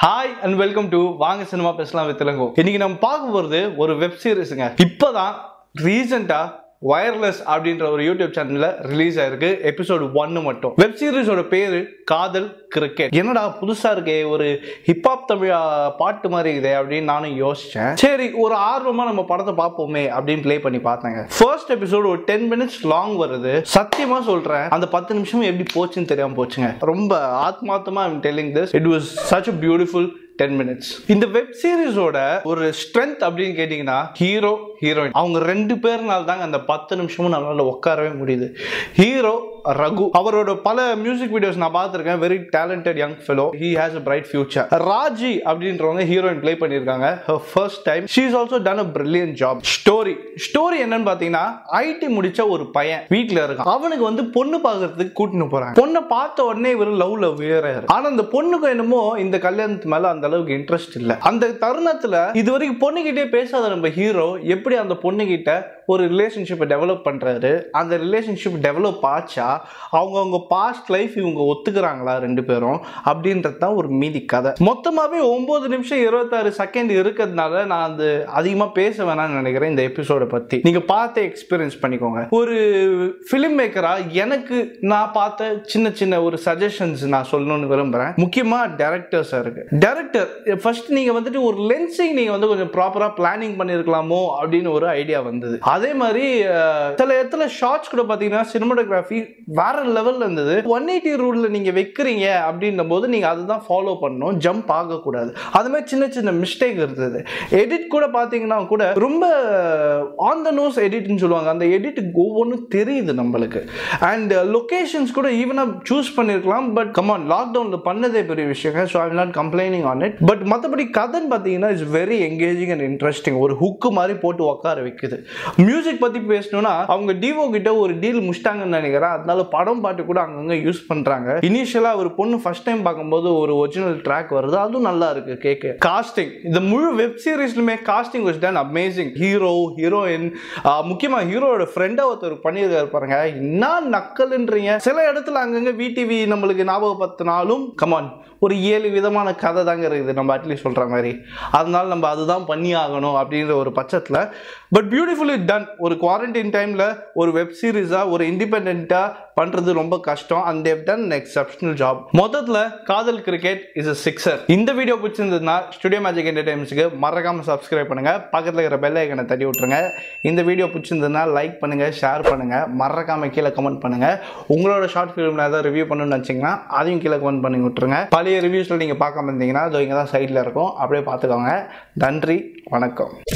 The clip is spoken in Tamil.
ஹாய் அண்ட் வெல்கம் டு வாங்க சினிமா பேசலாம் வித் இளங்கோ இன்னைக்கு நம்ம பார்க்க போறது ஒரு வெப் சீரிஸுங்க இப்போதான் ரீசெண்டா வயர்லெஸ் அப்படின்ற ஒரு யூடியூப் சேனல்ல ரிலீஸ் ஆயிருக்கு எபிசோடு ஒன்னு மட்டும் வெப் சீரிஸோட பேரு காதல் கிரிக்கெட் என்னடா புதுசா இருக்கே ஒரு ஹிப்ஹாப் தமிழ் பாட்டு மாதிரி இதே அப்படின்னு நானும் யோசிச்சேன் சரி ஒரு ஆர்வமா நம்ம படத்தை பார்ப்போமே அப்படின்னு ப்ளே பண்ணி பார்த்தேங்க ஃபர்ஸ்ட் எபிசோடு ஒரு டென் மினிட்ஸ் லாங் வருது சத்தியமா சொல்றேன் அந்த பத்து நிமிஷம் எப்படி போச்சுன்னு தெரியாம போச்சுங்க ரொம்ப ஆத்மார்த்தமா I'm telling this it was such a beautiful ten minutes இந்த வெப் சீரிஸோட ஒரு ஸ்ட்ரென்த் அப்படின்னு கேட்டிங்கன்னா ஹீரோ ஹீரோயின் அவங்க ரெண்டு பேர்னால தாங்க அந்த பத்து நிமிஷமும் நம்மளால உட்காரவே முடியுது ஹீரோ ரகு அவரோட பல மியூசிக் வீடியோஸ் நான் பார்த்துருக்கேன் very talented young fellow he has a bright future Raji அப்படின்றவங்க ஹீரோயின் ப்ளே பண்ணியிருக்காங்க first time she is also done a brilliant job story story என்னன்னு பார்த்தீங்கன்னா ஐடி முடிச்ச ஒரு பையன் வீட்டில் இருக்கான் அவனுக்கு வந்து பொண்ணு பார்க்கறதுக்கு கூட்டின்னு போறாங்க பொண்ணை பார்த்த உடனே இவர் லவ்ல வேறாரு ஆனா அந்த பொண்ணுக்கு என்னமோ இந்த கல்யாணத்து மேல அந்த அளவுக்கு இன்ட்ரெஸ்ட் இல்ல அந்த தருணத்துல இது வரைக்கும் பொண்ணுகிட்டே பேசாத நம்ம ஹீரோ எப்படி அந்த பொண்ணுகிட்ட ஒரு ரிலேஷன்ஷிப்பை டெவலப் பண்றாரு அந்த ரிலேஷன்ஷிப் டெவலப் ஆச்சா அவங்க அவங்க பாஸ்ட் லைஃப் இவங்க ஒத்துக்கிறாங்களா ரெண்டு பேரும் அப்படின்றது தான் ஒரு மீதி கதை மொத்தமாவே ஒன்பது நிமிஷம் இருபத்தாறு செகண்ட் இருக்கிறதுனால நான் அது அதிகமா பேச வேணாம்னு நினைக்கிறேன் இந்த எபிசோட பத்தி நீங்க பார்த்து எக்ஸ்பீரியன்ஸ் பண்ணிக்கோங்க ஒரு ஃபிலிம் மேக்கரா எனக்கு நான் பார்த்த சின்ன சின்ன ஒரு சஜஷன்ஸ் நான் சொல்லணும்னு விரும்புறேன் முக்கியமா டேரக்டர்ஸா இருக்கு டேரக்டர் ஃபர்ஸ்ட் நீங்க வந்துட்டு ஒரு லென்சிங் நீங்க வந்து கொஞ்சம் ப்ராப்பரா பிளானிங் பண்ணிருக்கலாமோ அப்படின்னு ஒரு ஐடியா வந்தது அதே மாதிரி அஹ், சில இடத்துல ஷார்ட்ஸ் கூட பாத்தீங்கன்னா சினிமாட்டோகிராஃபி வேற லெவல்ல இருந்தது ஒன் எயிட்டி ரூல்ல நீங்க வைக்கிறீங்க அப்படின்னும் போது நீங்க அதுதான் ஃபாலோ பண்ணணும் ஜம்ப் ஆகக்கூடாது அது மாதிரி சின்ன சின்ன மிஸ்டேக் இருந்தது எடிட் கூட பாத்தீங்கன்னா கூட ரொம்ப ஆன் த நோஸ் எடிட்னு சொல்லுவாங்க அந்த எடிட் ஒவ்வொன்றும் தெரியுது நம்மளுக்கு அண்ட் லொகேஷன்ஸ் கூட ஈவனாக சூஸ் பண்ணியிருக்கலாம் பட் கமான் லாக்டவுனில் பண்ணதே பெரிய விஷயங்க so I not complaining on it but மற்றபடி கதைன்னு பார்த்தீங்கன்னா it's very engaging and interesting ஒரு ஹுக்கு மாதிரி போட்டு உட்கார வைக்குது மியூசிக் பற்றி பேசணும்னா அவங்க டிவோ கிட்ட ஒரு டீல் முடிச்சிட்டாங்கன்னு நினைக்கிறேன் அதனால படம் பாட்டு கூட அங்கங்கே யூஸ் பண்ணுறாங்க இனிஷியலாக ஒரு பொண்ணு ஃபர்ஸ்ட் டைம் பார்க்கும்போது ஒரு ஒரிஜினல் ட்ராக் வருது அதுவும் நல்லா இருக்கு கேட்க காஸ்டிங் இந்த முழு வெப் சீரிஸ்லுமே casting was done amazing hero heroine முக்கியமா ஹீரோட ஃப்ரெண்டா ஒருத்தர் பண்ணியிருக்காரு பாருங்க என்ன நக்கல்ன்றீங்க சில இடத்துல அங்கங்க விடிவி நம்மளுக்கு ஞாபகப்படுத்தினாலும் கமான் ஒரு ஏழு விதமான கதை தாங்க இருக்குது நம்ம அட்லீஸ்ட் சொல்ற மாதிரி அதனால நம்ம அதுதான் பண்ணி ஆகணும் அப்படின்ற ஒரு பட்சத்தில் பட் பியூட்டிஃபுல்லி டன் ஒரு குவாரண்டைன் டைம்ல ஒரு வெப் சீரிஸா ஒரு இண்டிபெண்டா பண்றது ரொம்ப கஷ்டம் and Dev done exceptional job மொத்தத்தில் காதல் கிரிக்கெட் இஸ் அ சிக்ஸர் இந்த வீடியோ பிடிச்சிருந்ததுன்னா ஸ்டுடியோ மேஜிக் என்டர்டைன்மெண்ட்ஸ்க்கு மறக்காம சப்ஸ்கிரைப் பண்ணுங்க பக்கத்தில் இருக்கிற பெல் ஐக்கனை தட்டி விட்டுருங்க இந்த வீடியோ பிடிச்சிருந்ததுன்னா லைக் பண்ணுங்க ஷேர் பண்ணுங்க மறக்காம கீழே கமெண்ட் பண்ணுங்க உங்களோட ஷார்ட் ஃபிலிம்ல ஏதாவது ரிவ்யூ பண்ணணும்னு நினச்சிங்கன்னா அதையும் கீழே கமெண்ட் பண்ணி விட்டுருங்க பழைய ரிவ்யூஸில் நீங்கள் பார்க்காம இருந்தீங்கன்னா அது இங்கே தான் சைடில் இருக்கும் அப்படியே பார்த்துக்கோங்க நன்றி வணக்கம்